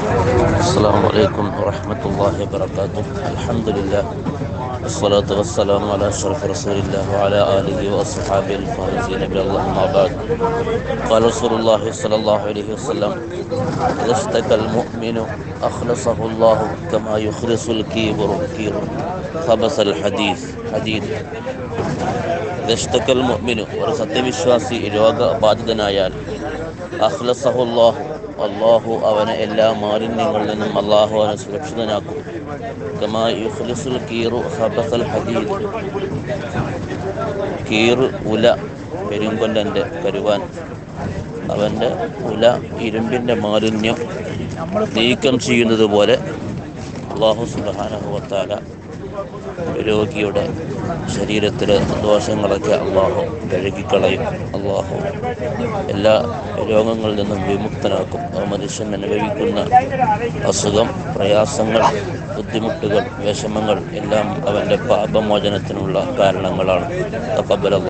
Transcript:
السلام عليكم ورحمة الله وبركاته الحمد لله والصلاة والسلام على أشرف رسول الله وعلى آله وأصحابه الفائزين بالله أما بعد قال رسول الله صلى الله عليه وسلم إذا اشتكى المؤمن أخلصه الله كما يخلص الكيبر كير خبث الحديث حديد إذا اشتكى المؤمن ഒരു സത്യവിശ്വാസി രോഗബാധിതനായാൽ അഖ്ലസഹുല്ലാഹു അള്ളാഹു അവനെ എല്ലാ മാലിന്യങ്ങളിൽ നിന്നും അള്ളാഹു അവനെ സുരക്ഷിതനാക്കും കമാ യുഖ്ലിസുൽ കീറു ഹബസൽ ഹദീദ് കീർ ഉല പെരുങ്കൊല്ലൻ്റെ കരുവാൻ അവൻ്റെ ഉല ഇരുമ്പിൻ്റെ മാലിന്യം നീക്കം ചെയ്യുന്നത് പോലെ അള്ളാഹു സുബാനഹുവത്താല രോഗിയുടെ ശരീരത്തിലെ ദോഷങ്ങളൊക്കെ അള്ളാഹു കഴുകിക്കളയും അള്ളാഹു എല്ലാ രോഗങ്ങളിൽ നിന്നും വിമുക്തനാക്കും ആ മനുഷ്യൻ അനുഭവിക്കുന്ന അസുഖം പ്രയാസങ്ങൾ ബുദ്ധിമുട്ടുകൾ വിഷമങ്ങൾ എല്ലാം അവൻ്റെ പാപമോചനത്തിനുള്ള കാരണങ്ങളാണ് തക്കബല